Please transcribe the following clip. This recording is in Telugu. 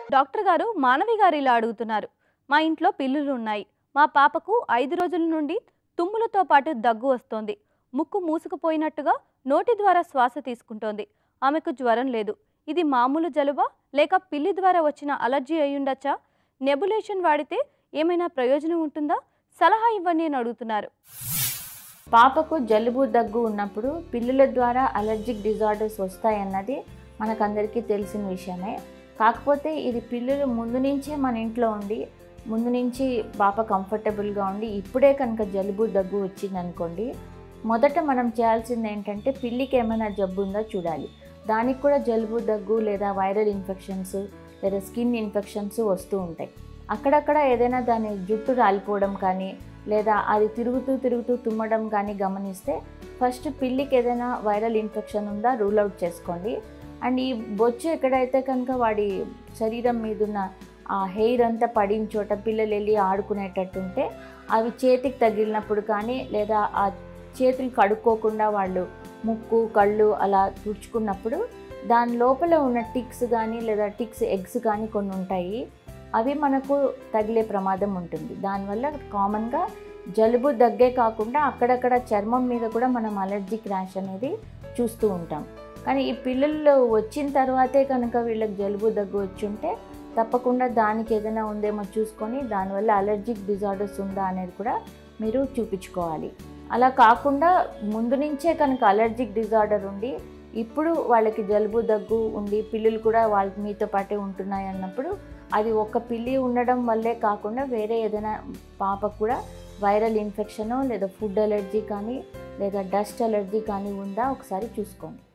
డాక్టర్ గారు మానవి గారు ఇలా అడుగుతున్నారు మా ఇంట్లో పిల్లులు ఉన్నాయి మా పాపకు ఐదు రోజుల నుండి తుమ్ములతో పాటు దగ్గు వస్తోంది ముక్కు మూసుకుపోయినట్టుగా నోటి ద్వారా శ్వాస తీసుకుంటోంది ఆమెకు జ్వరం లేదు ఇది మామూలు జలుబా లేక పిల్లి ద్వారా వచ్చిన అలర్జీ అయ్యుండొచ్చా నెబులేషన్ వాడితే ఏమైనా ప్రయోజనం ఉంటుందా సలహా ఇవ్వండి అని అడుగుతున్నారు పాపకు జలుబు దగ్గు ఉన్నప్పుడు పిల్లుల ద్వారా అలర్జిక్ డిజార్డర్స్ వస్తాయన్నది మనకందరికీ తెలిసిన విషయమే కాకపోతే ఇది పిల్లులు ముందు నుంచే మన ఇంట్లో ఉండి ముందు నుంచి పాప కంఫర్టబుల్గా ఉండి ఇప్పుడే కనుక జలుబు దగ్గు వచ్చిందనుకోండి మొదట మనం చేయాల్సింది ఏంటంటే పిల్లికి ఏమైనా జబ్బు ఉందో చూడాలి దానికి కూడా జలుబు దగ్గు లేదా వైరల్ ఇన్ఫెక్షన్స్ లేదా స్కిన్ ఇన్ఫెక్షన్స్ వస్తూ ఉంటాయి అక్కడక్కడ ఏదైనా దాని జుట్టు రాలిపోవడం కానీ లేదా అది తిరుగుతూ తిరుగుతూ తుమ్మడం కానీ గమనిస్తే ఫస్ట్ పిల్లికి ఏదైనా వైరల్ ఇన్ఫెక్షన్ ఉందా రూల్ అవుట్ చేసుకోండి అండ్ ఈ బొచ్చు ఎక్కడైతే కనుక వాడి శరీరం మీద ఉన్న ఆ హెయిర్ అంతా పడిన చోట పిల్లలు వెళ్ళి ఆడుకునేటట్టు ఉంటే అవి చేతికి తగిలినప్పుడు కానీ లేదా ఆ చేతులు కడుక్కోకుండా వాళ్ళు ముక్కు కళ్ళు అలా తుడుచుకున్నప్పుడు దాని లోపల ఉన్న టిక్స్ కానీ లేదా టిక్స్ ఎగ్స్ కానీ కొన్ని ఉంటాయి అవి మనకు తగిలే ప్రమాదం ఉంటుంది దానివల్ల కామన్గా జలుబు దగ్గే కాకుండా అక్కడక్కడ చర్మం మీద కూడా మనం అలర్జిక్ ర్యాష్ అనేది చూస్తూ ఉంటాం కానీ ఈ పిల్లలు వచ్చిన తర్వాతే కనుక వీళ్ళకి జలుబు దగ్గు వచ్చి ఉంటే తప్పకుండా దానికి ఏదైనా ఉందేమో చూసుకొని దానివల్ల అలర్జిక్ డిజార్డర్స్ ఉందా అనేది కూడా మీరు చూపించుకోవాలి అలా కాకుండా ముందు నుంచే కనుక అలర్జిక్ డిజార్డర్ ఉండి ఇప్పుడు వాళ్ళకి జలుబు దగ్గు ఉండి పిల్లులు కూడా వాళ్ళ మీతో పాటే ఉంటున్నాయి అన్నప్పుడు అది ఒక పిల్లి ఉండడం వల్లే కాకుండా వేరే ఏదైనా పాపకు కూడా వైరల్ ఇన్ఫెక్షను లేదా ఫుడ్ అలర్జీ కానీ లేదా డస్ట్ అలర్జీ కానీ ఉందా ఒకసారి చూసుకోండి